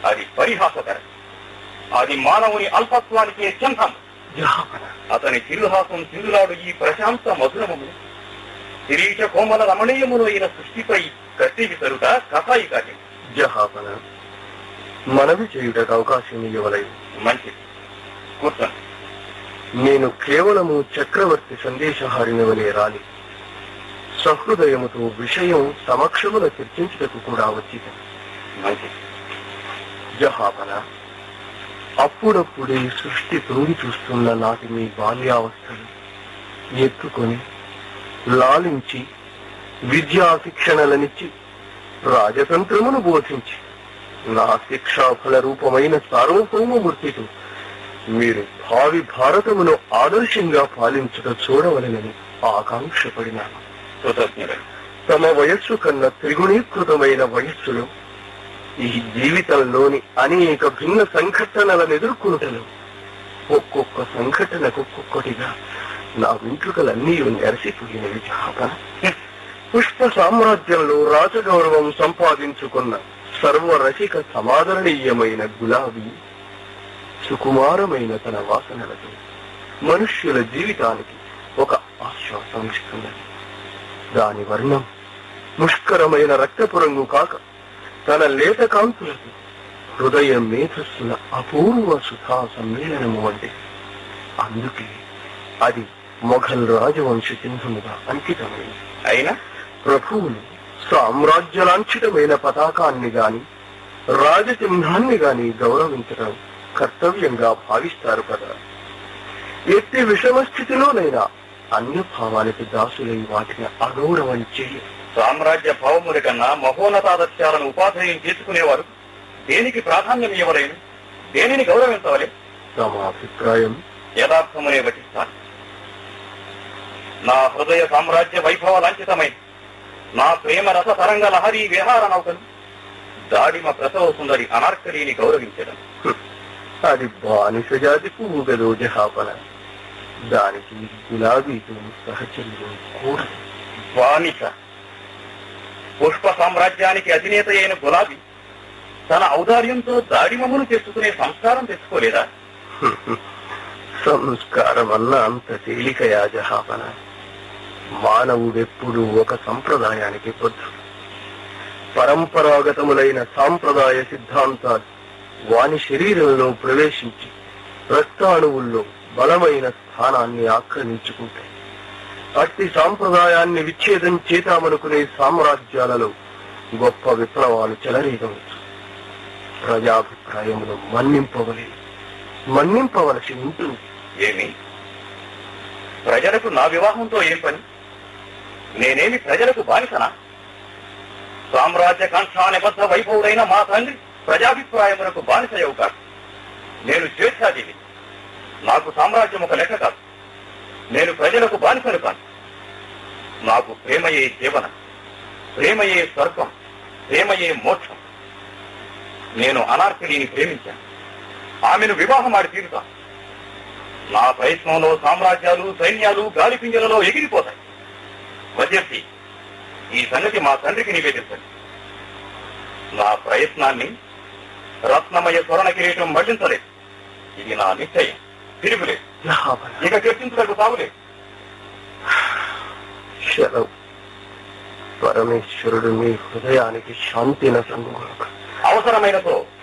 అది పరిహాసకరం అది మానవుని అల్పత్వానికే చిహ్నం జహాపన అతని చిరుహాసం చిరులాడు ఈ ప్రశాంత మధురమము శిరీష కోమల రమణీయములు అయిన సృష్టిపై కత్తి విసరుట కథాయి కార్యం జహాపన మనవి చేయుటకు అవకాశం ఇవ్వలేదు మంచిది కూర్చోండి నేను కేవలము చక్రవర్తి సందేశహారిని వలె రాలి సహృదయముతో విషయం సమక్షముల చర్చించుటకు కూడా వచ్చి మంచిది జహాపన అప్పుడప్పుడే సృష్టి తొంగి చూస్తున్న నాటి మీ బాల్యావస్థలు ఎత్తుకొని లాలించి విద్యా శిక్షణలనిచ్చి రాజతంత్రమును బోధించి నా శిక్షాఫల రూపమైన సార్వభౌమమూర్తితో మీరు భావి భారతమును ఆదర్శంగా పాలించుట చూడవలెనని ఆకాంక్షపడినాను కృతజ్ఞుడు తమ వయస్సు కన్నా త్రిగుణీకృతమైన వయస్సులో ఈ జీవితంలోని అనేక భిన్న సంఘటనలను ఎదుర్కొనుటలు ఒక్కొక్క సంఘటనకు ఒక్కొక్కటిగా నా వెంట్రుకలన్నీ నెరసిపోయినవి జాపన పుష్ప సామ్రాజ్యంలో రాజగౌరవం సంపాదించుకున్న సర్వరసిక సమాదరణీయమైన గులాబీ సుకుమారమైన తన వాసనలతో మనుష్యుల జీవితానికి ఒక ఆశ్వాసం ఇస్తున్నది దాని వర్ణం ముష్కరమైన రక్తపు రంగు కాక తన లేత కాంతులతో హృదయ మేధస్సుల అపూర్వ సుధా సమ్మేళనము వంటి అందుకే అది మొఘల్ రాజవంశ చిహ్నముగా అంకితమైంది అయినా ప్రభువులు సామ్రాజ్యలాంఛితమైన పతాకాన్ని గాని రాజచిహ్నాన్ని గాని గౌరవించడం కర్తవ్యంగా భావిస్తారు కదా ఎట్టి విషమ స్థితిలోనైనా అన్య భావానికి దాసులై వాటిని అగౌరవం చేయ సామ్రాజ్య భావముల కన్నా మహోన్నతాదర్శాలను ఉపాధేయం చేసుకునేవారు దేనికి ప్రాధాన్యం ఇవ్వలేను దేనిని గౌరవించవలే తమ అభిప్రాయం యథార్థమునే వటిస్తాను నా హృదయ సామ్రాజ్య వైభవ లాంఛితమై నా ప్రేమ రస తరంగ లహరి విహార నౌకను దాడిమ ప్రసవ సుందరి అనార్కలిని గౌరవించడం అది బానిస జాతి పువ్వు గదో జహాపన దానికి గులాబీతో సహచర్యం కూడదు బానిస పుష్ప సామ్రాజ్యానికి అధినేత అయిన గులాబీ తన ఔదార్యంతో దాడిమమును చేసుకునే సంస్కారం తెచ్చుకోలేదా సంస్కారం అన్న అంత తేలికయా జహాపన మానవుడెప్పుడు ఒక సంప్రదాయానికి బద్ధుడు పరంపరాగతములైన సాంప్రదాయ సిద్ధాంతాలు వాని శరీరంలో ప్రవేశించి రక్తాణువుల్లో బలమైన స్థానాన్ని ఆక్రమించుకుంటాయి అట్టి సాంప్రదాయాన్ని విచ్ఛేదం చేతామనుకునే సామ్రాజ్యాలలో గొప్ప విప్లవాలు చెలరేగవచ్చు ప్రజాభిప్రాయమును మన్నింపవలేదు మన్నింపవలసి ఉంటుంది ఏమి ప్రజలకు నా వివాహంతో ఏం పని నేనేమి ప్రజలకు బానిసనా సామ్రాజ్య కాంక్షా నిబద్ధ వైభవుడైన మా తండ్రి ప్రజాభిప్రాయములకు బానిసయవు కాదు నేను స్వేచ్ఛాజీవి నాకు సామ్రాజ్యం ఒక లెక్క కాదు నేను ప్రజలకు బానిసను కాను నాకు ప్రేమయే జీవనం ప్రేమయే స్వర్గం ప్రేమయే మోక్షం నేను అనార్కలిని ప్రేమించాను ఆమెను వివాహం ఆడి తీరుతాను నా ప్రయత్నంలో సామ్రాజ్యాలు సైన్యాలు గాలి పింజలలో ఎగిరిపోతాయి వజర్తి ఈ సంగతి మా తండ్రికి నివేదించండి నా ప్రయత్నాన్ని రత్నమయ స్వర్ణ కిరీటం మళ్లించలేదు ఇది నా నిశ్చయం తిరుగులేదు జహాపన ఇక చర్చించడానికి సాగులేదు శరవ్ పరమేశ్వరుడు మీ హృదయానికి శాంతిన సంగుణకు అవసరమైనతో